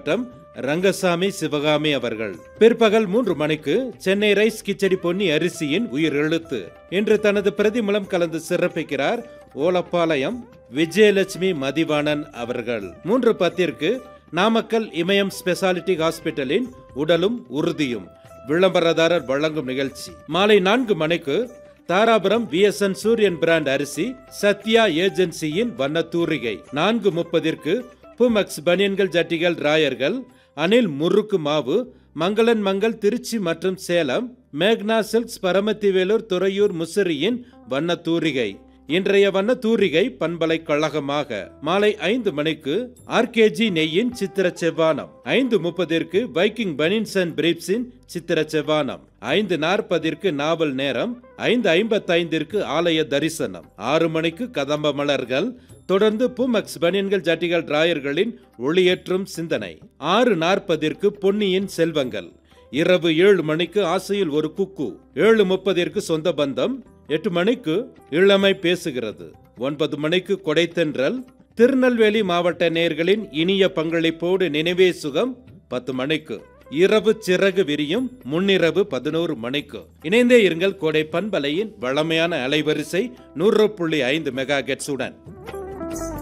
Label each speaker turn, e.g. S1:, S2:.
S1: மாவட்டம் ரங்கசாமி சிவகாமி அவர்கள் பிற்பகல் மூன்று மணிக்கு சென்னை ரைஸ் கிச்சடி பொன்னி அரிசியின் உயிர் எழுத்து இன்று தனது பிரதி மூலம் கலந்து சிறப்பிக்கிறார் ஓலப்பாளையம் விஜயலட்சுமி மதிவாணன் அவர்கள் மூன்று பத்திற்கு நாமக்கல் இமயம் ஸ்பெஷாலிட்டி ஹாஸ்பிட்டலின் உடலும் உறுதியும் விளம்பரதாரர் வழங்கும் நிகழ்ச்சி மாலை நான்கு மணிக்கு தாராபுரம் விஎஸ்என் சூரியன் பிராண்ட் அரிசி சத்யா ஏஜென்சியின் வண்ணத்தூரிகை நான்கு முப்பதிற்கு புமக்ஸ் பனியன்கள் ஜட்டிகள் ராயர்கள் அனில் முறுக்கு மாவு மங்களன் மங்கள் திருச்சி மற்றும் சேலம் மேக்னா சில்க்ஸ் பரமத்திவேலூர் துறையூர் முசிறியின் வண்ணத்தூரிகை இன்றைய வண்ண தூரிகை பண்பலைக்கழகமாக மாலை ஐந்து மணிக்கு ஆர்கேஜி நெய்யின் சித்திர செவ்வானம் ஐந்து முப்பதிற்கு வைக்கிங் பனின்ஸ் அண்ட் பிரீப்ஸின் சித்திர செவ்வானம் ஐந்து நாற்பதிற்கு நாவல் நேரம் ஐந்து ஐம்பத்தைந்திற்கு ஆலய தரிசனம் ஆறு மணிக்கு கதம்ப மலர்கள் தொடர்ந்து புமக்ஸ் பனியன்கள் ஜட்டிகள் டிராயர்களின் ஒளியேற்றும் சிந்தனை ஆறு நாற்பதிற்கு பொன்னியின் செல்வங்கள் இரவு ஏழு மணிக்கு ஆசையில் ஒரு குக்கு ஏழு முப்பதிற்கு சொந்த பந்தம் எட்டு மணிக்கு இளமை பேசுகிறது ஒன்பது மணிக்கு கொடைத்தென்றல் திருநெல்வேலி மாவட்ட நேர்களின் இனிய பங்களிப்போடு நினைவே சுகம் பத்து மணிக்கு இரவு சிறகு விரியும் முன்னிரவு பதினோரு மணிக்கு இணைந்தே இருங்கள் கோடை பண்பலையின் வளமையான அலைவரிசை நூறு புள்ளி ஐந்து மெகா கெட்ஸுடன்